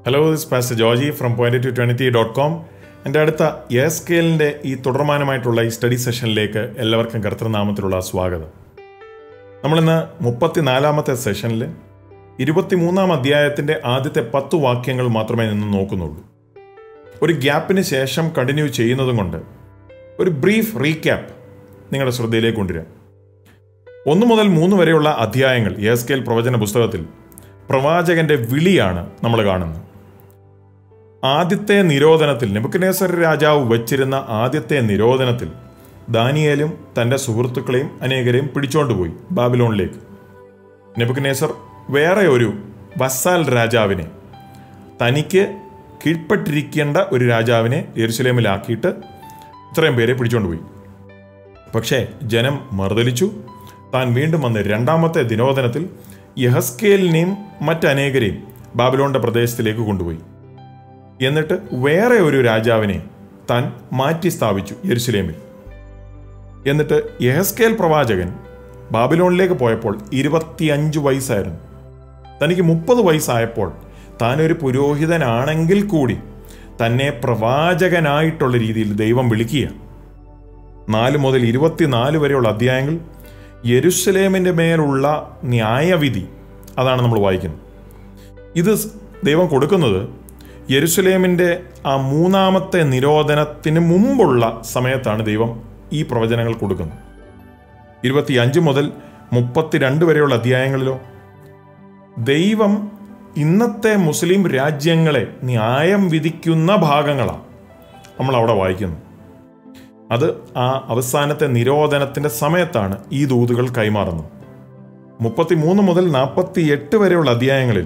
hello this pastor Joji from point two twenty dot com എൻ്റെ അടുത്ത S സ്കെയിലിൻ്റെ ഈ തുടർമാനമായിട്ടുള്ള ഈ സ്റ്റഡി സെഷനിലേക്ക് എല്ലാവർക്കും കർത്തൃനാമത്തിലുള്ള സ്വാഗതം നമ്മളിന്ന് മുപ്പത്തിനാലാമത്തെ സെഷനിൽ ഇരുപത്തിമൂന്നാം അധ്യായത്തിൻ്റെ ആദ്യത്തെ പത്ത് വാക്യങ്ങൾ മാത്രമേ നിന്ന് നോക്കുന്നുള്ളൂ ഒരു ഗ്യാപ്പിന് ശേഷം കണ്ടിന്യൂ ചെയ്യുന്നതും കൊണ്ട് ഒരു ബ്രീഫ് റീക്യാപ്പ് നിങ്ങളുടെ ശ്രദ്ധയിലേക്ക് കൊണ്ടുവരാം ഒന്ന് മുതൽ മൂന്ന് വരെയുള്ള അധ്യായങ്ങൾ എസ് കെൽ പ്രവചന പുസ്തകത്തിൽ പ്രവാചകന്റെ വിളിയാണ് നമ്മൾ കാണുന്നത് ആദ്യത്തെ നിരോധനത്തിൽ നെബുക്കനേസർ രാജാവ് വച്ചിരുന്ന ആദ്യത്തെ നിരോധനത്തിൽ ദാനിയേലും തന്റെ സുഹൃത്തുക്കളെയും അനേകരെയും പിടിച്ചോണ്ടുപോയി ബാബിലോണിലേക്ക് നെബുക്കനേസർ വേറെ ഒരു വസ്സാൽ രാജാവിനെ തനിക്ക് കീഴ്പ്പെട്ടിരിക്കേണ്ട ഒരു രാജാവിനെ യെരുസലേമിലാക്കിയിട്ട് ഇത്രയും പേരെ പിടിച്ചോണ്ടുപോയി പക്ഷേ ജനം മറുതലിച്ചു താൻ വീണ്ടും വന്ന് രണ്ടാമത്തെ ദിനോദനത്തിൽ യഹസ്കേലിനെയും മറ്റനേകരെയും ബാബിലോണിന്റെ പ്രദേശത്തിലേക്ക് കൊണ്ടുപോയി എന്നിട്ട് വേറെ ഒരു രാജാവിനെ താൻ മാറ്റി സ്ഥാപിച്ചു യെരുസലേമിൽ എന്നിട്ട് യഹസ്കേൽ പ്രവാചകൻ ബാബിലോണിലേക്ക് പോയപ്പോൾ ഇരുപത്തിയഞ്ച് വയസ്സായിരുന്നു തനിക്ക് മുപ്പത് വയസ്സായപ്പോൾ താനൊരു പുരോഹിതനാണെങ്കിൽ കൂടി തന്നെ പ്രവാചകനായിട്ടുള്ള രീതിയിൽ ദൈവം വിളിക്കുക നാല് മുതൽ ഇരുപത്തിനാല് വരെയുള്ള അധ്യായങ്ങൾ യെരുസലേമിൻ്റെ മേലുള്ള ന്യായവിധി അതാണ് നമ്മൾ വായിക്കുന്നത് ഇത് ദൈവം കൊടുക്കുന്നത് യെരുസലേമിൻ്റെ ആ മൂന്നാമത്തെ നിരോധനത്തിന് മുമ്പുള്ള സമയത്താണ് ദൈവം ഈ പ്രവചനങ്ങൾ കൊടുക്കുന്നത് ഇരുപത്തിയഞ്ച് മുതൽ മുപ്പത്തിരണ്ട് വരെയുള്ള അധ്യായങ്ങളിലോ ദൈവം ഇന്നത്തെ മുസ്ലിം രാജ്യങ്ങളെ ന്യായം വിധിക്കുന്ന ഭാഗങ്ങളാണ് നമ്മൾ അവിടെ വായിക്കുന്നത് അത് ആ അവസാനത്തെ നിരോധനത്തിന്റെ സമയത്താണ് ഈ ദൂതുകൾ കൈമാറുന്നത് മുപ്പത്തിമൂന്ന് മുതൽ നാൽപ്പത്തി എട്ട് വരെയുള്ള അധ്യായങ്ങളിൽ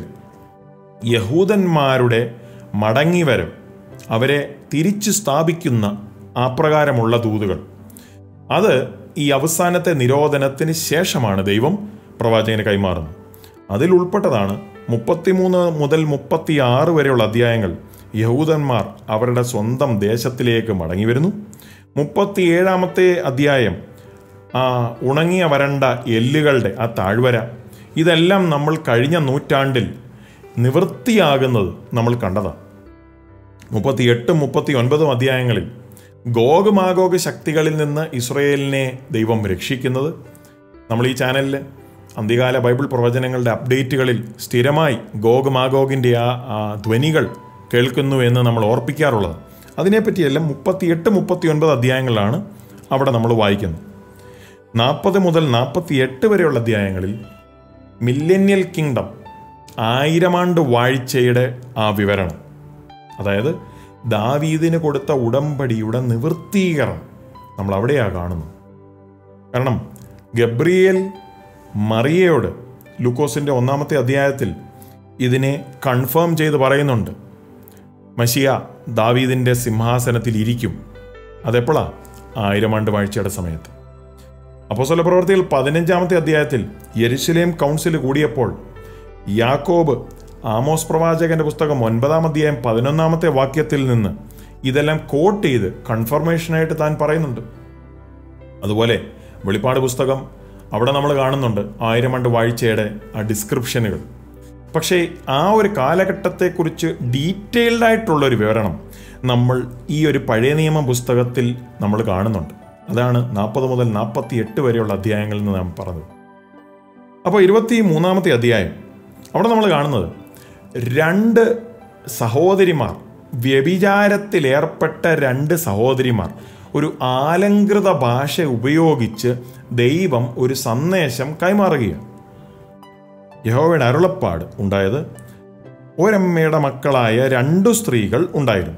യഹൂദന്മാരുടെ മടങ്ങിവരം അവരെ തിരിച്ചു സ്ഥാപിക്കുന്ന അപ്രകാരമുള്ള ദൂതുകൾ അത് ഈ അവസാനത്തെ നിരോധനത്തിന് ശേഷമാണ് ദൈവം പ്രവാചകന് കൈമാറുന്നത് അതിൽ ഉൾപ്പെട്ടതാണ് മുപ്പത്തിമൂന്ന് മുതൽ മുപ്പത്തിയാറ് വരെയുള്ള അധ്യായങ്ങൾ യഹൂദന്മാർ അവരുടെ സ്വന്തം ദേശത്തിലേക്ക് മടങ്ങി വരുന്നു മുപ്പത്തിയേഴാമത്തെ അധ്യായം ആ ഉണങ്ങിയ വരണ്ട എല്ലുകളുടെ ആ താഴ്വര ഇതെല്ലാം നമ്മൾ കഴിഞ്ഞ നൂറ്റാണ്ടിൽ നിവൃത്തിയാകുന്നത് നമ്മൾ കണ്ടതാണ് മുപ്പത്തിയെട്ടും മുപ്പത്തി ഒൻപതും അധ്യായങ്ങളിൽ ഗോഗ് മാഗോഗ് ശക്തികളിൽ നിന്ന് ഇസ്രയേലിനെ ദൈവം രക്ഷിക്കുന്നത് നമ്മൾ ഈ ചാനലിൽ അന്ത്യകാല ബൈബിൾ പ്രവചനങ്ങളുടെ അപ്ഡേറ്റുകളിൽ സ്ഥിരമായി ഗോഗ് മാഗോഗിൻ്റെ ആ ആ ധ്വനികൾ കേൾക്കുന്നു എന്ന് നമ്മൾ ഓർപ്പിക്കാറുള്ളത് അതിനെപ്പറ്റിയെല്ലാം മുപ്പത്തിയെട്ട് മുപ്പത്തി ഒൻപത് അധ്യായങ്ങളിലാണ് അവിടെ നമ്മൾ വായിക്കുന്നത് നാൽപ്പത് മുതൽ നാൽപ്പത്തിയെട്ട് വരെയുള്ള അധ്യായങ്ങളിൽ മില്ലന്യൽ കിങ്ഡം ആയിരമാണ്ട് വാഴ്ചയുടെ ആ വിവരണം അതായത് ദാവീദിന് കൊടുത്ത ഉടമ്പടിയുടെ നിവൃത്തീകരണം നമ്മൾ അവിടെയാണ് കാണുന്നത് കാരണം ഗബ്രിയേൽ മറിയയോട് ലൂക്കോസിന്റെ ഒന്നാമത്തെ അധ്യായത്തിൽ ഇതിനെ കൺഫേം ചെയ്ത് പറയുന്നുണ്ട് മഷിയ ദാവീദിന്റെ സിംഹാസനത്തിൽ ഇരിക്കും അതെപ്പോഴാ ആയിരം ആണ്ട് വാഴ്ചയുടെ സമയത്ത് അപ്പോസ്തല പ്രവർത്തിയിൽ പതിനഞ്ചാമത്തെ അധ്യായത്തിൽ യെരുശലേം കൗൺസിൽ കൂടിയപ്പോൾ യാക്കോബ് ആമോസ് പ്രവാചകന്റെ പുസ്തകം ഒൻപതാം അധ്യായം പതിനൊന്നാമത്തെ വാക്യത്തിൽ നിന്ന് ഇതെല്ലാം കോട്ട് ചെയ്ത് കൺഫർമേഷനായിട്ട് താൻ പറയുന്നുണ്ട് അതുപോലെ വെളിപ്പാട് പുസ്തകം അവിടെ നമ്മൾ കാണുന്നുണ്ട് ആയിരം ആണ്ട് വാഴ്ചയുടെ ആ ഡിസ്ക്രിപ്ഷനുകൾ പക്ഷേ ആ ഒരു കാലഘട്ടത്തെക്കുറിച്ച് ഡീറ്റെയിൽഡ് ആയിട്ടുള്ള ഒരു വിവരണം നമ്മൾ ഈ ഒരു പഴയ നിയമ പുസ്തകത്തിൽ നമ്മൾ കാണുന്നുണ്ട് അതാണ് നാൽപ്പത് മുതൽ നാൽപ്പത്തി എട്ട് വരെയുള്ള അധ്യായങ്ങളിൽ നിന്ന് നാം പറഞ്ഞത് അപ്പോൾ ഇരുപത്തി മൂന്നാമത്തെ അധ്യായം അവിടെ നമ്മൾ കാണുന്നത് രണ്ട് സഹോദരിമാർ വ്യഭിചാരത്തിലേർപ്പെട്ട രണ്ട് സഹോദരിമാർ ഒരു ആലങ്കൃത ഭാഷ ഉപയോഗിച്ച് ദൈവം ഒരു സന്ദേശം കൈമാറുകയാണ് യഹോവയുടെ അരുളപ്പാട് ഉണ്ടായത് ഒരമ്മയുടെ മക്കളായ രണ്ടു സ്ത്രീകൾ ഉണ്ടായിരുന്നു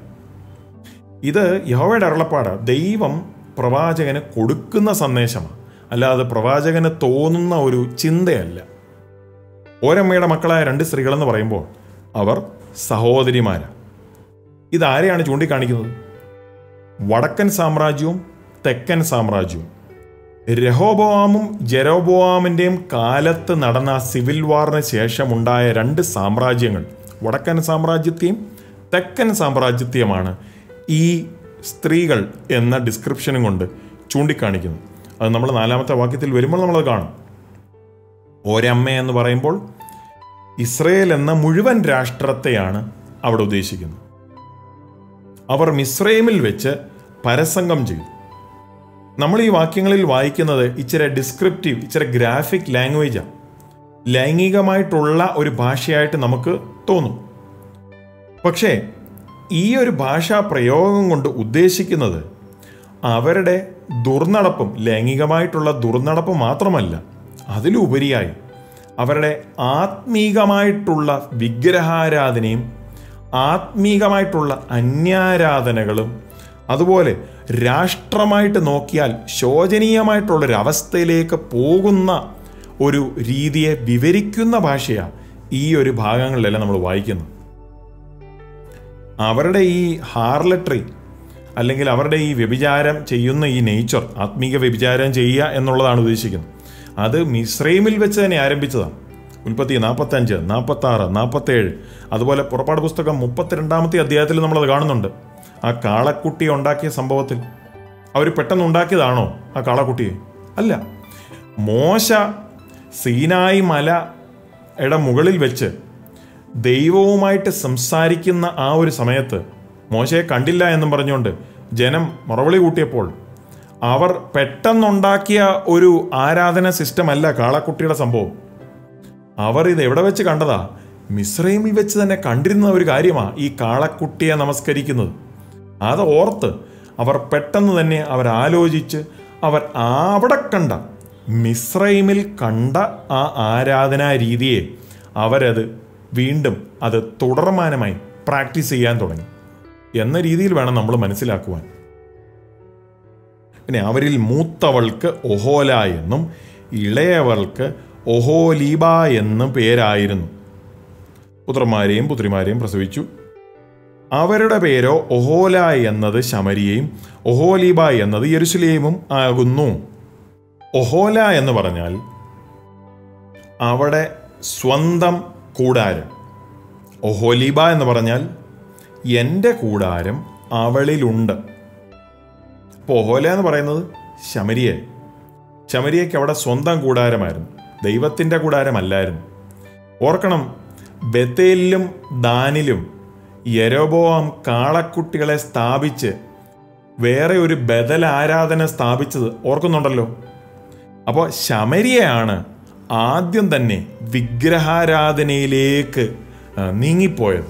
ഇത് യഹോവയുടെ അരുളപ്പാട് ദൈവം പ്രവാചകന് കൊടുക്കുന്ന സന്ദേശമാണ് അല്ലാതെ പ്രവാചകന് തോന്നുന്ന ഒരു ചിന്തയല്ല ഒരമ്മയുടെ മക്കളായ രണ്ട് സ്ത്രീകളെന്ന് പറയുമ്പോൾ അവർ സഹോദരിമാരാണ് ഇതാരെയാണ് ചൂണ്ടിക്കാണിക്കുന്നത് വടക്കൻ സാമ്രാജ്യവും തെക്കൻ സാമ്രാജ്യവും രഹോബോവാമും ജെറോബോവാമിൻ്റെയും കാലത്ത് നടന്ന സിവിൽ വാറിന് ശേഷം ഉണ്ടായ രണ്ട് സാമ്രാജ്യങ്ങൾ വടക്കൻ സാമ്രാജ്യത്തെയും തെക്കൻ സാമ്രാജ്യത്തെയുമാണ് ഈ സ്ത്രീകൾ എന്ന ഡിസ്ക്രിപ്ഷനും കൊണ്ട് ചൂണ്ടിക്കാണിക്കുന്നത് അത് നമ്മൾ നാലാമത്തെ വാക്യത്തിൽ വരുമ്പോൾ നമ്മളത് കാണും ഒരമ്മ എന്ന് പറയുമ്പോൾ ഇസ്രയേൽ എന്ന മുഴുവൻ രാഷ്ട്രത്തെയാണ് അവിടെ ഉദ്ദേശിക്കുന്നു അവർ മിസ്രൈമിൽ വെച്ച് പരസംഗം ചെയ്തു നമ്മൾ ഈ വാക്യങ്ങളിൽ വായിക്കുന്നത് ഇച്ചിരി ഡിസ്ക്രിപ്റ്റീവ് ഇച്ചിരി ഗ്രാഫിക് ലാംഗ്വേജാണ് ലൈംഗികമായിട്ടുള്ള ഒരു ഭാഷയായിട്ട് നമുക്ക് തോന്നും പക്ഷേ ഈ ഒരു ഭാഷാ പ്രയോഗം കൊണ്ട് ഉദ്ദേശിക്കുന്നത് അവരുടെ ദുർനടപ്പും ലൈംഗികമായിട്ടുള്ള ദുർനടപ്പ് മാത്രമല്ല അതിലുപരിയായി അവരുടെ ആത്മീകമായിട്ടുള്ള വിഗ്രഹാരാധനയും ആത്മീകമായിട്ടുള്ള അന്യാരാധനകളും അതുപോലെ രാഷ്ട്രമായിട്ട് നോക്കിയാൽ ശോചനീയമായിട്ടുള്ളൊരവസ്ഥയിലേക്ക് പോകുന്ന ഒരു രീതിയെ വിവരിക്കുന്ന ഭാഷയാണ് ഈ ഒരു ഭാഗങ്ങളിലെല്ലാം നമ്മൾ വായിക്കുന്നത് അവരുടെ ഈ ഹാർലട്രി അല്ലെങ്കിൽ അവരുടെ ഈ വ്യഭിചാരം ചെയ്യുന്ന ഈ നേച്ചർ ആത്മീക വ്യഭിചാരം ചെയ്യുക എന്നുള്ളതാണ് ഉദ്ദേശിക്കുന്നത് അത് മിശ്രൈമിൽ വെച്ച് തന്നെ ആരംഭിച്ചതാണ് ഉൽപ്പത്തി നാൽപ്പത്തഞ്ച് നാൽപ്പത്തി ആറ് നാൽപ്പത്തേഴ് അതുപോലെ പുറപ്പാട് പുസ്തകം മുപ്പത്തിരണ്ടാമത്തെ അധ്യായത്തിൽ നമ്മളത് കാണുന്നുണ്ട് ആ കാളക്കുട്ടിയെ ഉണ്ടാക്കിയ സംഭവത്തിൽ അവർ പെട്ടെന്ന് ഉണ്ടാക്കിയതാണോ ആ കാളക്കുട്ടിയെ അല്ല മോശ സീനായി മലയുടെ മുകളിൽ വെച്ച് ദൈവവുമായിട്ട് സംസാരിക്കുന്ന ആ ഒരു സമയത്ത് മോശയെ കണ്ടില്ല എന്നും പറഞ്ഞുകൊണ്ട് ജനം മറവിളി കൂട്ടിയപ്പോൾ അവർ പെട്ടെന്നുണ്ടാക്കിയ ഒരു ആരാധന സിസ്റ്റം അല്ല കാളക്കുട്ടിയുടെ സംഭവം അവർ ഇത് എവിടെ വെച്ച് കണ്ടതാ മിസ്രൈമിൽ വെച്ച് തന്നെ കണ്ടിരുന്ന ഒരു കാര്യമാണ് ഈ കാളക്കുട്ടിയെ നമസ്കരിക്കുന്നത് അത് ഓർത്ത് അവർ പെട്ടെന്ന് തന്നെ അവർ ആലോചിച്ച് അവർ അവിടെ കണ്ട മിസ്രൈമിൽ കണ്ട ആ ആരാധനാ രീതിയെ അവരത് വീണ്ടും അത് തുടർമാനമായി പ്രാക്ടീസ് ചെയ്യാൻ തുടങ്ങി എന്ന രീതിയിൽ വേണം നമ്മൾ മനസ്സിലാക്കുവാൻ പിന്നെ അവരിൽ മൂത്തവൾക്ക് ഒഹോല എന്നും ഇളയവൾക്ക് ഒഹോലീബ എന്നും പേരായിരുന്നു പുത്രന്മാരെയും പുത്രിമാരെയും പ്രസവിച്ചു അവരുടെ പേരോ ഒഹോല എന്നത് ശമരിയയും ഒഹോലീബ എന്നത് യെരുസലേമും ആകുന്നു ഒഹോല എന്ന് പറഞ്ഞാൽ അവിടെ സ്വന്തം കൂടാരം ഒഹോലീബ എന്ന് പറഞ്ഞാൽ എൻ്റെ കൂടാരം അവളിലുണ്ട് അപ്പോൾ ഒഹോല എന്ന് പറയുന്നത് ശമരിയ ശമരിയയ്ക്ക് അവിടെ സ്വന്തം കൂടാരമായിരുന്നു ദൈവത്തിൻ്റെ കൂടാരമല്ലായിരുന്നു ഓർക്കണം ബത്തേലിലും ദാനിലും യരോബോം കാളക്കുട്ടികളെ സ്ഥാപിച്ച് വേറെ ഒരു ബദൽ ആരാധന സ്ഥാപിച്ചത് ഓർക്കുന്നുണ്ടല്ലോ അപ്പോൾ ശമരിയാണ് ആദ്യം തന്നെ വിഗ്രഹാരാധനയിലേക്ക് ആ, നീങ്ങിപ്പോയത്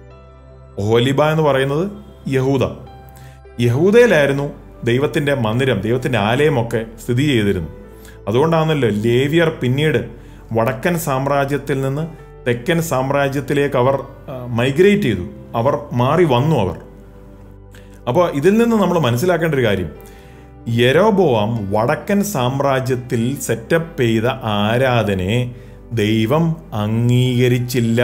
ഓലിബ എന്ന് പറയുന്നത് യഹൂദ യഹൂദയിലായിരുന്നു ദൈവത്തിൻ്റെ മന്ദിരം ദൈവത്തിൻ്റെ ആലയമൊക്കെ സ്ഥിതി ചെയ്തിരുന്നു അതുകൊണ്ടാണല്ലോ ലേവിയർ പിന്നീട് വടക്കൻ സാമ്രാജ്യത്തിൽ നിന്ന് തെക്കൻ സാമ്രാജ്യത്തിലേക്ക് അവർ മൈഗ്രേറ്റ് ചെയ്തു അവർ മാറി വന്നു അവർ അപ്പോൾ ഇതിൽ നിന്ന് നമ്മൾ മനസ്സിലാക്കേണ്ട ഒരു കാര്യം യരോബോവാം വടക്കൻ സാമ്രാജ്യത്തിൽ സെറ്റപ്പ് ചെയ്ത ആരാധനയെ ദൈവം അംഗീകരിച്ചില്ല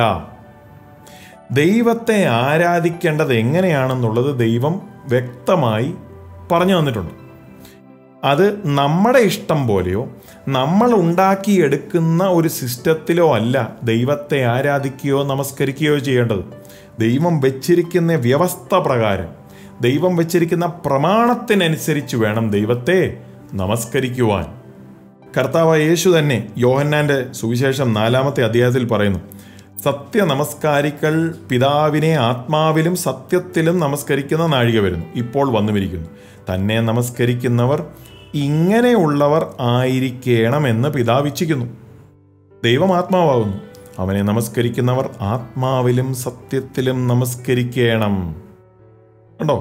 ദൈവത്തെ ആരാധിക്കേണ്ടത് എങ്ങനെയാണെന്നുള്ളത് ദൈവം വ്യക്തമായി പറഞ്ഞു തന്നിട്ടുണ്ട് അത് നമ്മുടെ ഇഷ്ടം പോലെയോ നമ്മൾ ഉണ്ടാക്കിയെടുക്കുന്ന ഒരു സിസ്റ്റത്തിലോ അല്ല ദൈവത്തെ ആരാധിക്കുകയോ നമസ്കരിക്കുകയോ ചെയ്യേണ്ടത് ദൈവം വെച്ചിരിക്കുന്ന വ്യവസ്ഥ പ്രകാരം ദൈവം വെച്ചിരിക്കുന്ന പ്രമാണത്തിനനുസരിച്ച് വേണം ദൈവത്തെ നമസ്കരിക്കുവാൻ കർത്താവ് യേശു തന്നെ യോഹന്നാന്റെ സുവിശേഷം നാലാമത്തെ അധ്യായത്തിൽ പറയുന്നു സത്യ നമസ്കാരികൾ പിതാവിനെ ആത്മാവിലും സത്യത്തിലും നമസ്കരിക്കുന്ന നാഴിക വരുന്നു ഇപ്പോൾ വന്നുമിരിക്കുന്നു തന്നെ നമസ്കരിക്കുന്നവർ ഇങ്ങനെയുള്ളവർ ആയിരിക്കണമെന്ന് പിതാവ് ഇച്ഛിക്കുന്നു ദൈവം ആത്മാവാകുന്നു അവനെ നമസ്കരിക്കുന്നവർ ആത്മാവിലും സത്യത്തിലും നമസ്കരിക്കണം കണ്ടോ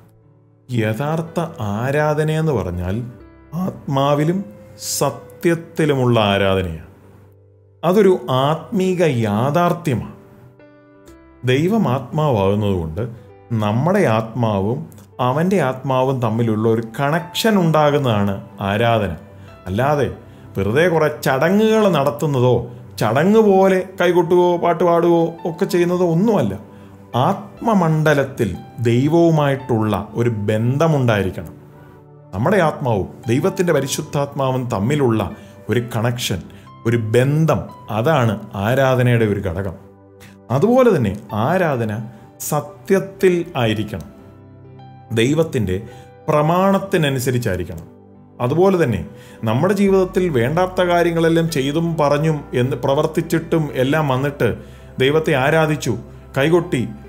യഥാർത്ഥ ആരാധന എന്ന് പറഞ്ഞാൽ ആത്മാവിലും സത്യത്തിലുമുള്ള ആരാധനയാണ് അതൊരു ആത്മീക യാഥാർത്ഥ്യമാണ് ദൈവം ആത്മാവാകുന്നതുകൊണ്ട് നമ്മുടെ ആത്മാവും അവൻ്റെ ആത്മാവും തമ്മിലുള്ള ഒരു കണക്ഷൻ ഉണ്ടാകുന്നതാണ് ആരാധന അല്ലാതെ വെറുതെ കുറേ ചടങ്ങുകൾ നടത്തുന്നതോ ചടങ്ങ് പോലെ കൈകൊട്ടുകയോ പാട്ട് പാടുകയോ ഒക്കെ ചെയ്യുന്നതോ ഒന്നുമല്ല ആത്മമണ്ഡലത്തിൽ ദൈവവുമായിട്ടുള്ള ഒരു ബന്ധമുണ്ടായിരിക്കണം നമ്മുടെ ആത്മാവും ദൈവത്തിൻ്റെ പരിശുദ്ധാത്മാവും തമ്മിലുള്ള ഒരു കണക്ഷൻ ഒരു ബന്ധം അതാണ് ആരാധനയുടെ ഒരു ഘടകം അതുപോലെ തന്നെ ആരാധന സത്യത്തിൽ ആയിരിക്കണം ദൈവത്തിൻ്റെ പ്രമാണത്തിനനുസരിച്ചായിരിക്കണം അതുപോലെ തന്നെ നമ്മുടെ ജീവിതത്തിൽ വേണ്ടാത്ത കാര്യങ്ങളെല്ലാം ചെയ്തും പറഞ്ഞും എന്ന് പ്രവർത്തിച്ചിട്ടും എല്ലാം വന്നിട്ട് ദൈവത്തെ ആരാധിച്ചു കൈകൊട്ടി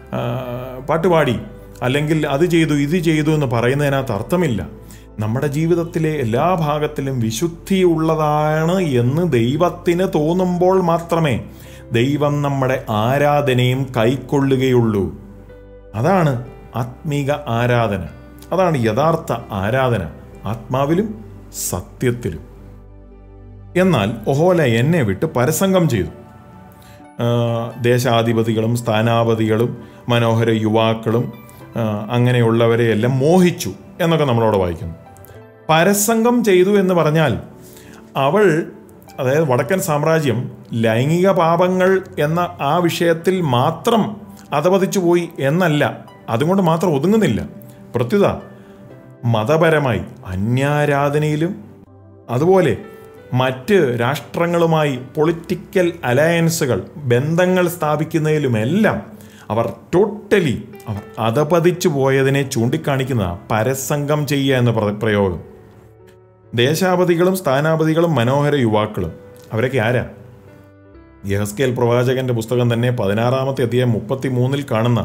ആ, പാട്ടുപാടി അല്ലെങ്കിൽ അത് ചെയ്തു ഇത് ചെയ്തു എന്ന് പറയുന്നതിനകത്ത് അർത്ഥമില്ല നമ്മുടെ ജീവിതത്തിലെ എല്ലാ ഭാഗത്തിലും വിശുദ്ധിയുള്ളതാണ് എന്ന് ദൈവത്തിന് തോന്നുമ്പോൾ മാത്രമേ ദൈവം നമ്മുടെ ആരാധനയും കൈക്കൊള്ളുകയുള്ളൂ അതാണ് ആത്മീക ആരാധന അതാണ് യഥാർത്ഥ ആരാധന ആത്മാവിലും സത്യത്തിലും എന്നാൽ ഒഹോല എന്നെ വിട്ട് പരസംഗം ചെയ്തു ആ, ദേശാധിപതികളും സ്ഥാനാപതികളും മനോഹര യുവാക്കളും ആ, അങ്ങനെയുള്ളവരെയെല്ലാം മോഹിച്ചു എന്നൊക്കെ നമ്മളവിടെ വായിക്കുന്നു പരസംഗം ചെയ്തു എന്ന് പറഞ്ഞാൽ അവൾ അതായത് വടക്കൻ സാമ്രാജ്യം ലൈംഗിക പാപങ്ങൾ എന്ന ആ വിഷയത്തിൽ മാത്രം അധപതിച്ചു പോയി എന്നല്ല അതുകൊണ്ട് മാത്രം ഒതുങ്ങുന്നില്ല പ്രത്യുത മതപരമായി അന്യാരാധനയിലും അതുപോലെ മറ്റ് രാഷ്ട്രങ്ങളുമായി പൊളിറ്റിക്കൽ അലയൻസുകൾ ബന്ധങ്ങൾ സ്ഥാപിക്കുന്നതിലുമെല്ലാം അവർ ടോട്ടലി അവർ അധപതിച്ചു പോയതിനെ ചൂണ്ടിക്കാണിക്കുന്ന പരസംഗം ചെയ്യുക എന്ന പ്ര- പ്രയോഗം ദേശാപതികളും സ്ഥാനാപതികളും മനോഹര യുവാക്കളും അവരൊക്കെ ആരാ യഹസ്കേൽ പ്രവാചകന്റെ പുസ്തകം തന്നെ പതിനാറാമത്തെ അധ്യായം മുപ്പത്തി മൂന്നിൽ കാണുന്ന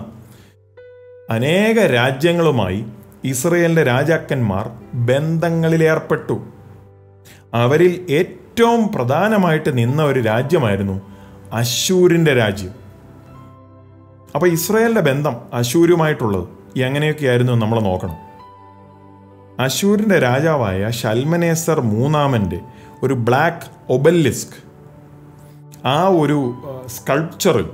അനേക രാജ്യങ്ങളുമായി ഇസ്രയേലിന്റെ രാജാക്കന്മാർ ബന്ധങ്ങളിലേർപ്പെട്ടു അവരിൽ ഏറ്റവും പ്രധാനമായിട്ട് നിന്ന ഒരു രാജ്യമായിരുന്നു അശൂരിന്റെ രാജ്യം അപ്പൊ ഇസ്രയേലിന്റെ ബന്ധം അശൂരുമായിട്ടുള്ളത് എങ്ങനെയൊക്കെയായിരുന്നു നമ്മൾ നോക്കണം അശൂരിന്റെ രാജാവായ ഷൽമനേസർ മൂന്നാമന്റെ ഒരു ബ്ലാക്ക് ഒബലിസ്ക് ആ ഒരു സ്കൾപ്ചറിൽ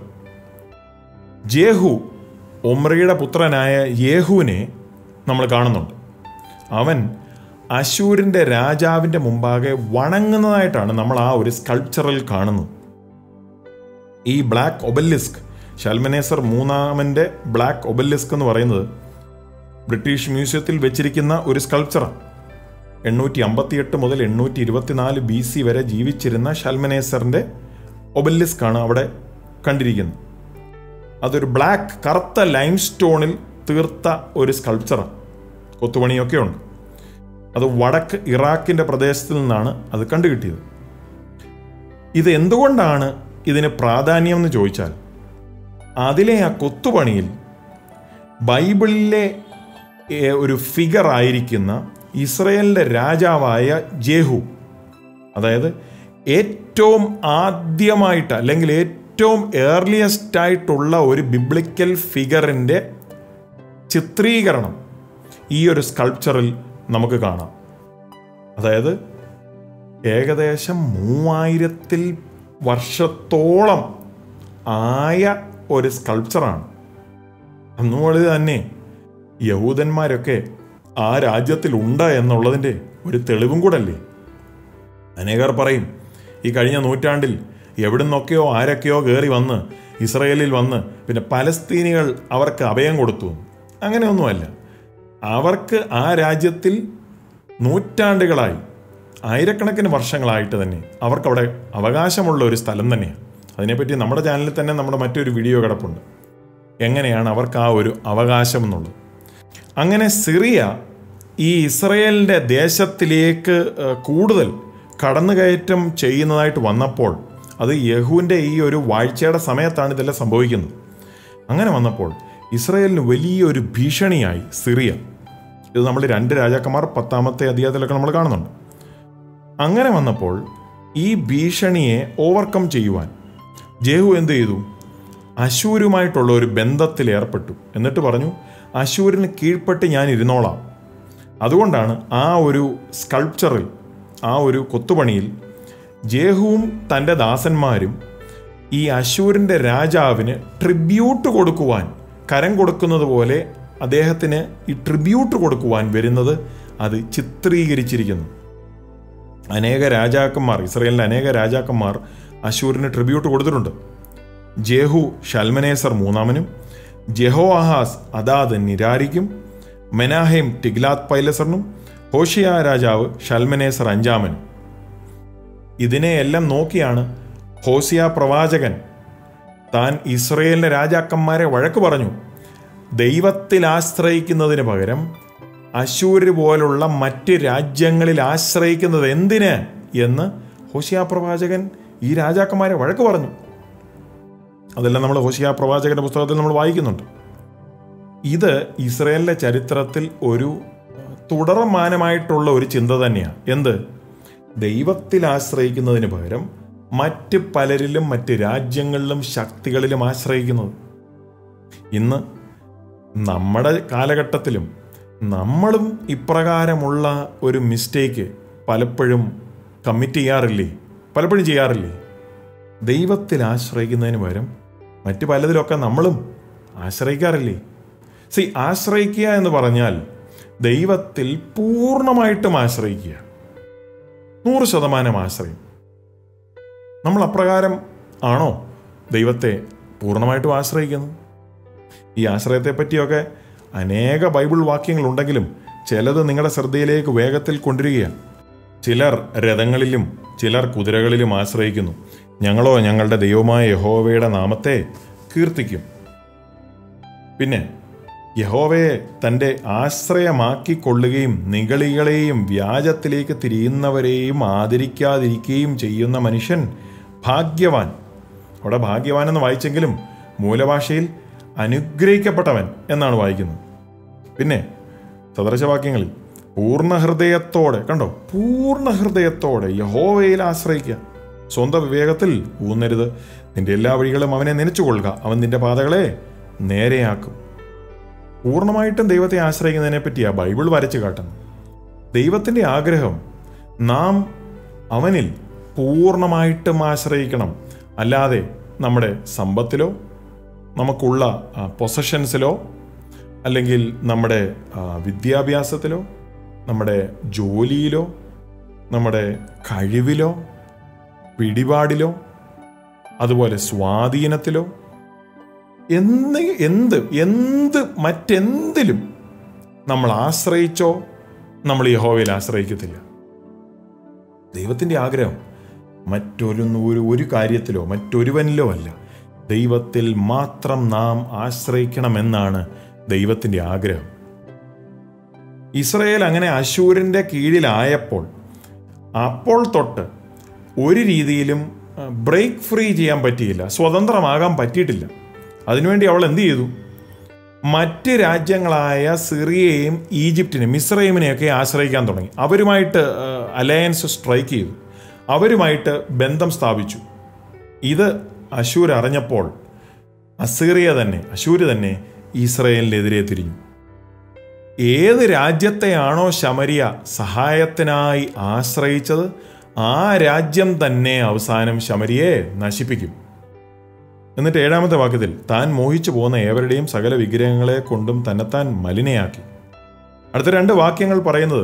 ജേഹു ഒമ്രയുടെ പുത്രനായ യേഹുവിനെ നമ്മൾ കാണുന്നുണ്ട് അവൻ അശൂരിൻ്റെ രാജാവിൻ്റെ മുമ്പാകെ വണങ്ങുന്നതായിട്ടാണ് നമ്മൾ ആ ഒരു സ്കൾപ്ചറിൽ കാണുന്നത് ഈ ബ്ലാക്ക് ഒബലിസ്ക് ഷൽമനേസർ മൂന്നാമൻ്റെ ബ്ലാക്ക് ഒബലിസ്ക് എന്ന് പറയുന്നത് ബ്രിട്ടീഷ് മ്യൂസിയത്തിൽ വെച്ചിരിക്കുന്ന ഒരു സ്കൾപ്ചറാണ് എണ്ണൂറ്റി അമ്പത്തിയെട്ട് മുതൽ എണ്ണൂറ്റി ഇരുപത്തിനാല് ബി സി വരെ ജീവിച്ചിരുന്ന ഷൽമനേസറിൻ്റെ ഒബലിസ്ക് ആണ് അവിടെ കണ്ടിരിക്കുന്നത് അതൊരു ബ്ലാക്ക് കറുത്ത ലൈം സ്റ്റോണിൽ തീർത്ത ഒരു സ്കൾപ്ചറാണ് കൊത്തുപണിയൊക്കെ ഉണ്ട് അത് വടക്ക് ഇറാഖിൻ്റെ പ്രദേശത്തിൽ നിന്നാണ് അത് കണ്ടുകിട്ടിയത് ഇത് എന്തുകൊണ്ടാണ് ഇതിന് പ്രാധാന്യം എന്ന് ചോദിച്ചാൽ അതിലെ ആ കൊത്തുപണിയിൽ ബൈബിളിലെ ഏ, ഒരു ഫിഗർ ആയിരിക്കുന്ന ഇസ്രയേലിൻ്റെ രാജാവായ ജേഹു അതായത് ഏറ്റവും ആദ്യമായിട്ട് അല്ലെങ്കിൽ ഏറ്റവും ഏർലിയസ്റ്റ് ആയിട്ടുള്ള ഒരു ബിബ്ലിക്കൽ ഫിഗറിൻ്റെ ചിത്രീകരണം ഈ ഒരു സ്കൾപ്ചറിൽ നമുക്ക് കാണാം അതായത് ഏകദേശം മൂവായിരത്തിൽ വർഷത്തോളം ആയ ഒരു സ്കൾപ്ചറാണ് അന്നുപോലെ തന്നെ യഹൂദന്മാരൊക്കെ ആ രാജ്യത്തിലുണ്ട് എന്നുള്ളതിൻ്റെ ഒരു തെളിവും കൂടല്ലേ അനേകർ പറയും ഈ കഴിഞ്ഞ നൂറ്റാണ്ടിൽ എവിടുന്നൊക്കെയോ ആരൊക്കെയോ കയറി വന്ന് ഇസ്രയേലിൽ വന്ന് പിന്നെ പലസ്തീനികൾ അവർക്ക് അഭയം കൊടുത്തു അങ്ങനെയൊന്നുമല്ല അവർക്ക് ആ രാജ്യത്തിൽ നൂറ്റാണ്ടുകളായി ആയിരക്കണക്കിന് വർഷങ്ങളായിട്ട് തന്നെ അവർക്കവിടെ അവകാശമുള്ള ഒരു സ്ഥലം തന്നെയാണ് അതിനെപ്പറ്റി നമ്മുടെ ചാനലിൽ തന്നെ നമ്മുടെ മറ്റൊരു വീഡിയോ കിടപ്പുണ്ട് എങ്ങനെയാണ് അവർക്ക് ആ ഒരു അവകാശം എന്നുള്ളത് അങ്ങനെ സിറിയ ഈ ഇസ്രയേലിൻ്റെ ദേശത്തിലേക്ക് ഏഹ്, കൂടുതൽ കടന്നുകയറ്റം ചെയ്യുന്നതായിട്ട് വന്നപ്പോൾ അത് യഹുവിൻ്റെ ഈ ഒരു വാഴ്ചയുടെ സമയത്താണ് ഇതെല്ലാം സംഭവിക്കുന്നത് അങ്ങനെ വന്നപ്പോൾ ഇസ്രയേലിന് വലിയൊരു ഭീഷണിയായി സിറിയ ഇത് നമ്മൾ രണ്ട് രാജാക്കന്മാർ പത്താമത്തെ അധ്യായത്തിലൊക്കെ നമ്മൾ കാണുന്നുണ്ട് അങ്ങനെ വന്നപ്പോൾ ഈ ഭീഷണിയെ ഓവർകം ചെയ്യുവാൻ ജേഹു എന്ത് ചെയ്തു അശൂരുമായിട്ടുള്ള ഒരു ബന്ധത്തിൽ ഏർപ്പെട്ടു എന്നിട്ട് പറഞ്ഞു അശൂരിന് കീഴ്പ്പെട്ട് ഞാൻ ഇരുന്നോളാം അതുകൊണ്ടാണ് ആ ഒരു സ്കൾപ്ചറിൽ ആ ഒരു കൊത്തുപണിയിൽ ജേഹുവും തൻ്റെ ദാസന്മാരും ഈ അശൂരിൻ്റെ രാജാവിന് ട്രിബ്യൂട്ട് കൊടുക്കുവാൻ കരം കൊടുക്കുന്നത് പോലെ അദ്ദേഹത്തിന് ഈ ട്രിബ്യൂട്ട് കൊടുക്കുവാൻ വരുന്നത് അത് ചിത്രീകരിച്ചിരിക്കുന്നു അനേക രാജാക്കന്മാർ ഇസ്രയേലിലെ അനേക രാജാക്കന്മാർ അശൂരിന് ട്രിബ്യൂട്ട് കൊടുത്തിട്ടുണ്ട് ജേഹു ഷൽമനേസർ മൂന്നാമനും ജെഹോആഹാസ് അദാദ് നിരാരിക്കും മെനാഹേം ടിഗ്ലാത്ത് പൈലസറിനും ഹോഷിയ രാജാവ് ഷൽമനേസർ അഞ്ചാമനും ഇതിനെയെല്ലാം നോക്കിയാണ് ഹോസിയ പ്രവാചകൻ താൻ ഇസ്രയേലിലെ രാജാക്കന്മാരെ വഴക്ക് പറഞ്ഞു ദൈവത്തിൽ ആശ്രയിക്കുന്നതിന് പകരം അശൂര് പോലുള്ള മറ്റ് രാജ്യങ്ങളിൽ ആശ്രയിക്കുന്നത് എന്തിന് എന്ന് ഹോഷിയ പ്രവാചകൻ ഈ രാജാക്കന്മാരെ വഴക്ക് പറഞ്ഞു അതെല്ലാം നമ്മൾ ഹോഷിയ പ്രവാചകന്റെ പുസ്തകത്തിൽ നമ്മൾ വായിക്കുന്നുണ്ട് ഇത് ഇസ്രയേലിൻ്റെ ചരിത്രത്തിൽ ഒരു തുടർമാനമായിട്ടുള്ള ഒരു ചിന്ത തന്നെയാണ് എന്ത് ദൈവത്തിൽ ആശ്രയിക്കുന്നതിന് പകരം മറ്റ് പലരിലും മറ്റ് രാജ്യങ്ങളിലും ശക്തികളിലും ആശ്രയിക്കുന്നത് ഇന്ന് നമ്മുടെ കാലഘട്ടത്തിലും നമ്മളും ഇപ്രകാരമുള്ള ഒരു മിസ്റ്റേക്ക് പലപ്പോഴും കമ്മിറ്റ് ചെയ്യാറില്ലേ പലപ്പോഴും ചെയ്യാറില്ലേ ദൈവത്തിൽ ആശ്രയിക്കുന്നതിന് പകരം മറ്റു പലതിലൊക്കെ നമ്മളും ആശ്രയിക്കാറില്ലേ സി ആശ്രയിക്കുക എന്ന് പറഞ്ഞാൽ ദൈവത്തിൽ പൂർണ്ണമായിട്ടും ആശ്രയിക്കുക നൂറ് ശതമാനം ആശ്രയം നമ്മൾ അപ്രകാരം ആണോ ദൈവത്തെ പൂർണ്ണമായിട്ടും ആശ്രയിക്കുന്നത് ഈ ആശ്രയത്തെ പറ്റിയൊക്കെ അനേക ബൈബിൾ വാക്യങ്ങളുണ്ടെങ്കിലും ചിലത് നിങ്ങളുടെ ശ്രദ്ധയിലേക്ക് വേഗത്തിൽ കൊണ്ടുവരികയാണ് ചിലർ രഥങ്ങളിലും ചിലർ കുതിരകളിലും ആശ്രയിക്കുന്നു ഞങ്ങളോ ഞങ്ങളുടെ ദൈവമായ യഹോവയുടെ നാമത്തെ കീർത്തിക്കും പിന്നെ യഹോവയെ തൻ്റെ ആശ്രയമാക്കിക്കൊള്ളുകയും നിഗളികളെയും വ്യാജത്തിലേക്ക് തിരിയുന്നവരെയും ആദരിക്കാതിരിക്കുകയും ചെയ്യുന്ന മനുഷ്യൻ ഭാഗ്യവാൻ അവിടെ ഭാഗ്യവാൻ എന്ന് വായിച്ചെങ്കിലും മൂലഭാഷയിൽ അനുഗ്രഹിക്കപ്പെട്ടവൻ എന്നാണ് വായിക്കുന്നത് പിന്നെ സദൃശവാക്യങ്ങളിൽ പൂർണ്ണ ഹൃദയത്തോടെ കണ്ടോ പൂർണ്ണ ഹൃദയത്തോടെ യഹോവയിൽ ആശ്രയിക്കുക സ്വന്തം വിവേകത്തിൽ ഊന്നരുത് നിന്റെ എല്ലാ വഴികളും അവനെ നനച്ചുകൊള്ളുക അവൻ നിന്റെ പാതകളെ നേരെയാക്കും പൂർണ്ണമായിട്ടും ദൈവത്തെ ആശ്രയിക്കുന്നതിനെ പറ്റിയാ ബൈബിൾ വരച്ചു കാട്ടുന്നത് ദൈവത്തിൻ്റെ ആഗ്രഹം നാം അവനിൽ പൂർണ്ണമായിട്ടും ആശ്രയിക്കണം അല്ലാതെ നമ്മുടെ സമ്പത്തിലോ നമുക്കുള്ള പൊസഷൻസിലോ അല്ലെങ്കിൽ നമ്മുടെ ആ, വിദ്യാഭ്യാസത്തിലോ നമ്മുടെ ജോലിയിലോ നമ്മുടെ കഴിവിലോ പിടിപാടിലോ അതുപോലെ സ്വാധീനത്തിലോ എന്ന് എന്ത് എന്ത് മറ്റെന്തിലും നമ്മൾ ആശ്രയിച്ചോ നമ്മൾ യഹോവയിൽ ആശ്രയിക്കത്തില്ല ദൈവത്തിൻ്റെ ആഗ്രഹം മറ്റൊരു ഒരു ഒരു കാര്യത്തിലോ മറ്റൊരുവനിലോ അല്ല ദൈവത്തിൽ മാത്രം നാം ആശ്രയിക്കണമെന്നാണ് ദൈവത്തിൻ്റെ ആഗ്രഹം ഇസ്രയേൽ അങ്ങനെ അശൂരിൻ്റെ കീഴിലായപ്പോൾ അപ്പോൾ തൊട്ട് ഒരു രീതിയിലും ബ്രേക്ക് ഫ്രീ ചെയ്യാൻ പറ്റിയില്ല സ്വതന്ത്രമാകാൻ പറ്റിയിട്ടില്ല അതിനുവേണ്ടി അവൾ എന്ത് ചെയ്തു മറ്റ് രാജ്യങ്ങളായ സിറിയയും ഈജിപ്തിനെയും മിസ്രൈമിനെയൊക്കെ ആശ്രയിക്കാൻ തുടങ്ങി അവരുമായിട്ട് അലയൻസ് സ്ട്രൈക്ക് ചെയ്തു അവരുമായിട്ട് ബന്ധം സ്ഥാപിച്ചു ഇത് അശൂർ അറിഞ്ഞപ്പോൾ അസീറിയ തന്നെ അശൂര് തന്നെ ഇസ്രയേലിനെതിരെ തിരിഞ്ഞു ഏത് രാജ്യത്തെയാണോ ശമരിയ സഹായത്തിനായി ആശ്രയിച്ചത് ആ രാജ്യം തന്നെ അവസാനം ശമരിയെ നശിപ്പിക്കും എന്നിട്ട് ഏഴാമത്തെ വാക്യത്തിൽ താൻ മോഹിച്ചു പോകുന്ന ഏവരുടെയും സകല വിഗ്രഹങ്ങളെ കൊണ്ടും തന്നെത്താൻ മലിനയാക്കി അടുത്ത രണ്ട് വാക്യങ്ങൾ പറയുന്നത്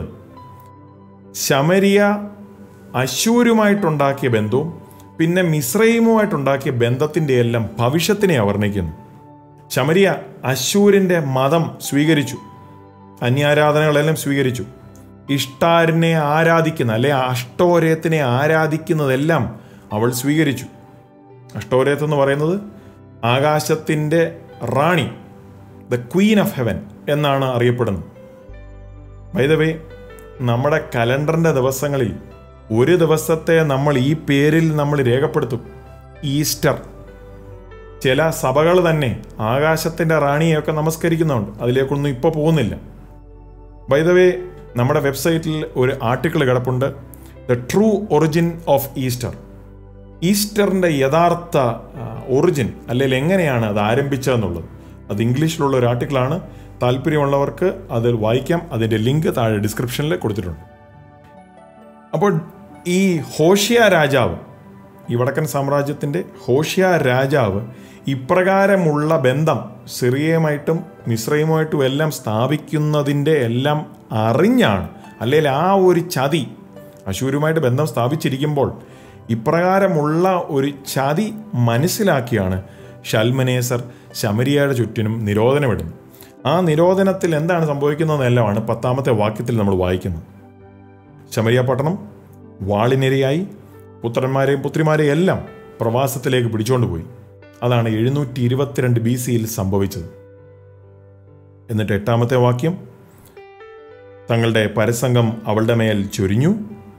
ശമരിയ അശൂരുമായിട്ടുണ്ടാക്കിയ ബന്ധവും പിന്നെ മിശ്രൈമുമായിട്ടുണ്ടാക്കിയ ബന്ധത്തിൻ്റെ എല്ലാം ഭവിഷ്യത്തിനെ വർണ്ണിക്കുന്നു ശമരിയ അശൂരിൻ്റെ മതം സ്വീകരിച്ചു അന്യാരാധനകളെല്ലാം സ്വീകരിച്ചു ഇഷ്ടാരിനെ ആരാധിക്കുന്ന അല്ലെ അഷ്ടോരയത്തിനെ ആരാധിക്കുന്നതെല്ലാം അവൾ സ്വീകരിച്ചു അഷ്ടോരയത്ത് എന്ന് പറയുന്നത് ആകാശത്തിൻ്റെ റാണി ദ ക്വീൻ ഓഫ് ഹെവൻ എന്നാണ് അറിയപ്പെടുന്നത് വൈദവേ നമ്മുടെ കലണ്ടറിൻ്റെ ദിവസങ്ങളിൽ ഒരു ദിവസത്തെ നമ്മൾ ഈ പേരിൽ നമ്മൾ രേഖപ്പെടുത്തും ഈസ്റ്റർ ചില സഭകൾ തന്നെ ആകാശത്തിൻ്റെ റാണിയെയൊക്കെ നമസ്കരിക്കുന്നുണ്ട് അതിലേക്കൊന്നും ഇപ്പോൾ പോകുന്നില്ല വൈദവേ നമ്മുടെ വെബ്സൈറ്റിൽ ഒരു ആർട്ടിക്കിൾ കിടപ്പുണ്ട് the true origin of Easter ഈസ്റ്ററിൻ്റെ യഥാർത്ഥ ഒറിജിൻ അല്ലെങ്കിൽ എങ്ങനെയാണ് അത് ആരംഭിച്ചതെന്നുള്ളത് അത് ഇംഗ്ലീഷിലുള്ള ഒരു ആർട്ടിക്കിളാണ് താല്പര്യമുള്ളവർക്ക് അത് വായിക്കാം അതിൻ്റെ ലിങ്ക് താഴെ ഡിസ്ക്രിപ്ഷനിൽ കൊടുത്തിട്ടുണ്ട് അപ്പോൾ ഈ ഹോഷ്യ രാജാവ് ഈ വടക്കൻ സാമ്രാജ്യത്തിൻ്റെ ഹോഷ്യ രാജാവ് ഇപ്രകാരമുള്ള ബന്ധം സിറിയയുമായിട്ടും മിശ്രയുമായിട്ടും എല്ലാം സ്ഥാപിക്കുന്നതിൻ്റെ എല്ലാം അറിഞ്ഞാണ് അല്ലെങ്കിൽ ആ ഒരു ചതി അശൂരുമായിട്ട് ബന്ധം സ്ഥാപിച്ചിരിക്കുമ്പോൾ ഇപ്രകാരമുള്ള ഒരു ചതി മനസ്സിലാക്കിയാണ് ഷൽമനേസർ ശമരിയയുടെ ചുറ്റിനും നിരോധനമിടുന്നത് ആ നിരോധനത്തിൽ എന്താണ് സംഭവിക്കുന്നതെന്നെല്ലാമാണ് പത്താമത്തെ വാക്യത്തിൽ നമ്മൾ വായിക്കുന്നത് ശമരിയ പട്ടണം വാളിനിരയായി പുത്രന്മാരെയും പുത്രിമാരെയും എല്ലാം പ്രവാസത്തിലേക്ക് പിടിച്ചുകൊണ്ട് പോയി അതാണ് എഴുന്നൂറ്റി ഇരുപത്തിരണ്ട് ബി സിയിൽ സംഭവിച്ചത് എന്നിട്ട് എട്ടാമത്തെ വാക്യം തങ്ങളുടെ പരസംഗം അവളുടെ മേൽ ചൊരിഞ്ഞു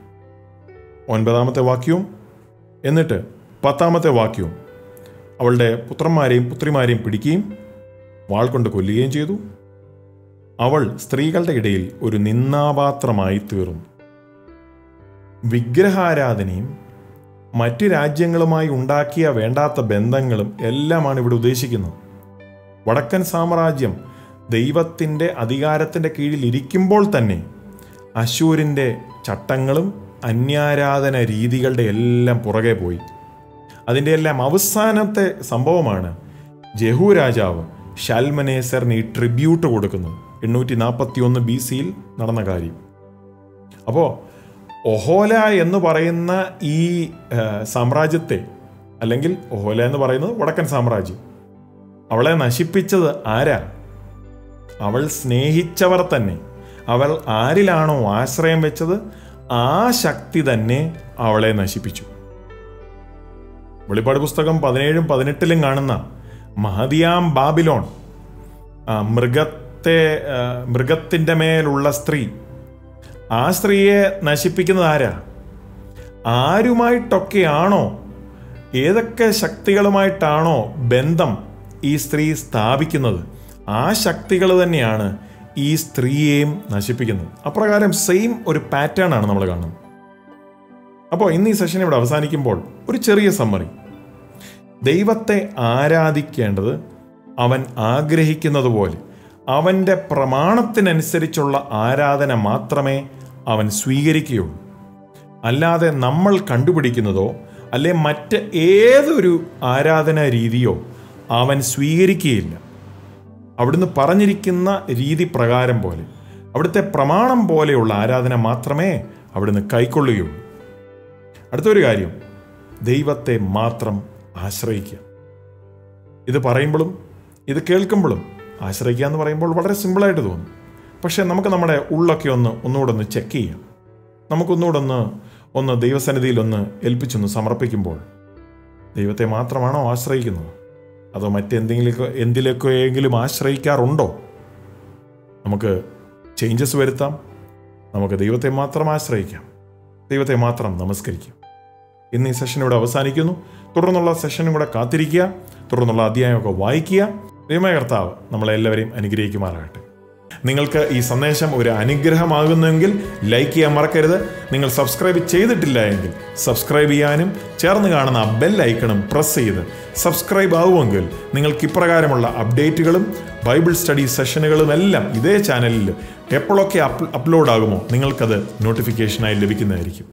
ഒൻപതാമത്തെ വാക്യവും എന്നിട്ട് പത്താമത്തെ വാക്യവും അവളുടെ പുത്രന്മാരെയും പുത്രിമാരെയും പിടിക്കുകയും വാൾ കൊണ്ട് കൊല്ലുകയും ചെയ്തു അവൾ സ്ത്രീകളുടെ ഇടയിൽ ഒരു നിന്നാപാത്രമായി തീർന്നു വിഗ്രഹാരാധനയും മറ്റ് രാജ്യങ്ങളുമായി ഉണ്ടാക്കിയ വേണ്ടാത്ത ബന്ധങ്ങളും എല്ലാമാണ് ഇവിടെ ഉദ്ദേശിക്കുന്നത് വടക്കൻ സാമ്രാജ്യം ദൈവത്തിൻ്റെ അധികാരത്തിൻ്റെ കീഴിൽ ഇരിക്കുമ്പോൾ തന്നെ അശൂരിൻ്റെ ചട്ടങ്ങളും അന്യാരാധന രീതികളുടെ എല്ലാം പുറകെ പോയി അതിൻ്റെ എല്ലാം അവസാനത്തെ സംഭവമാണ് ജഹു രാജാവ് ഷാൽമനേസറിന് ഈ ട്രിബ്യൂട്ട് കൊടുക്കുന്നത് എണ്ണൂറ്റി നാൽപ്പത്തി ഒന്ന് ബി സിയിൽ നടന്ന കാര്യം അപ്പോൾ ഒഹോല എന്ന് പറയുന്ന ഈ ആ, സാമ്രാജ്യത്തെ അല്ലെങ്കിൽ ഒഹോല എന്ന് പറയുന്നത് വടക്കൻ സാമ്രാജ്യം അവളെ നശിപ്പിച്ചത് ആരാ അവൾ സ്നേഹിച്ചവർ തന്നെ അവൾ ആരിലാണോ ആശ്രയം വെച്ചത് ആ ശക്തി തന്നെ അവളെ നശിപ്പിച്ചു വെളിപ്പാട് പുസ്തകം പതിനേഴും പതിനെട്ടിലും കാണുന്ന മഹദിയാം ബാബിലോൺ ആ, മൃഗത്തെ ആ, മൃഗത്തിൻ്റെ മേലുള്ള സ്ത്രീ ആ സ്ത്രീയെ നശിപ്പിക്കുന്നത് ആരാ ആരുമായിട്ടൊക്കെയാണോ ഏതൊക്കെ ശക്തികളുമായിട്ടാണോ ബന്ധം ഈ സ്ത്രീ സ്ഥാപിക്കുന്നത് ആ ശക്തികൾ തന്നെയാണ് ഈ സ്ത്രീയെയും നശിപ്പിക്കുന്നത് അപ്രകാരം സെയിം ഒരു പാറ്റേൺ ആണ് നമ്മൾ കാണുന്നത് അപ്പോൾ ഇന്ന് ഈ സെഷൻ ഇവിടെ അവസാനിക്കുമ്പോൾ ഒരു ചെറിയ സമ്മറി ദൈവത്തെ ആരാധിക്കേണ്ടത് അവൻ ആഗ്രഹിക്കുന്നത് പോലെ അവൻ്റെ പ്രമാണത്തിനനുസരിച്ചുള്ള ആരാധന മാത്രമേ അവൻ സ്വീകരിക്കുകയുള്ളൂ അല്ലാതെ നമ്മൾ കണ്ടുപിടിക്കുന്നതോ അല്ലെ മറ്റ് ഏതൊരു ആരാധനാ രീതിയോ അവൻ സ്വീകരിക്കുകയില്ല അവിടുന്ന് പറഞ്ഞിരിക്കുന്ന രീതി പ്രകാരം പോലെ അവിടുത്തെ പ്രമാണം പോലെയുള്ള ആരാധന മാത്രമേ അവിടുന്ന് കൈക്കൊള്ളുകയുള്ളൂ അടുത്തൊരു കാര്യം ദൈവത്തെ മാത്രം ആശ്രയിക്കുക ഇത് പറയുമ്പോഴും ഇത് കേൾക്കുമ്പോഴും ആശ്രയിക്കുക എന്ന് പറയുമ്പോൾ വളരെ സിമ്പിളായിട്ട് തോന്നും പക്ഷേ നമുക്ക് നമ്മുടെ ഉള്ളൊക്കെ ഒന്ന് ഒന്നുകൂടെ ഒന്ന് ചെക്ക് ചെയ്യാം നമുക്കൊന്നുകൂടെ ഒന്ന് ഒന്ന് ദൈവസന്നിധിയിൽ ഒന്ന് ഏൽപ്പിച്ചൊന്ന് സമർപ്പിക്കുമ്പോൾ ദൈവത്തെ മാത്രമാണോ ആശ്രയിക്കുന്നത് അതോ മറ്റെന്തെങ്കിലും എന്തിലേക്കെങ്കിലും ആശ്രയിക്കാറുണ്ടോ നമുക്ക് ചേഞ്ചസ് വരുത്താം നമുക്ക് ദൈവത്തെ മാത്രം ആശ്രയിക്കാം ദൈവത്തെ മാത്രം നമസ്കരിക്കാം ഇന്ന് ഈ സെഷൻ ഇവിടെ അവസാനിക്കുന്നു തുടർന്നുള്ള സെഷനും കൂടെ കാത്തിരിക്കുക തുടർന്നുള്ള അധ്യായമൊക്കെ വായിക്കുക ദൈവമായ കർത്താവ് നമ്മളെല്ലാവരെയും അനുഗ്രഹിക്കുമാറാകട്ടെ നിങ്ങൾക്ക് ഈ സന്ദേശം ഒരു അനുഗ്രഹമാകുന്നുവെങ്കിൽ ലൈക്ക് ചെയ്യാൻ മറക്കരുത് നിങ്ങൾ സബ്സ്ക്രൈബ് ചെയ്തിട്ടില്ല എങ്കിൽ സബ്സ്ക്രൈബ് ചെയ്യാനും ചേർന്ന് കാണുന്ന ആ ബെൽ ഐക്കണും പ്രസ് ചെയ്ത് സബ്സ്ക്രൈബ് ആവുമെങ്കിൽ നിങ്ങൾക്ക് ഇപ്രകാരമുള്ള അപ്ഡേറ്റുകളും ബൈബിൾ സ്റ്റഡി സെഷനുകളും എല്ലാം ഇതേ ചാനലിൽ എപ്പോഴൊക്കെ അപ്ലോഡ് ആകുമോ നിങ്ങൾക്കത് നോട്ടിഫിക്കേഷനായി ലഭിക്കുന്നതായിരിക്കും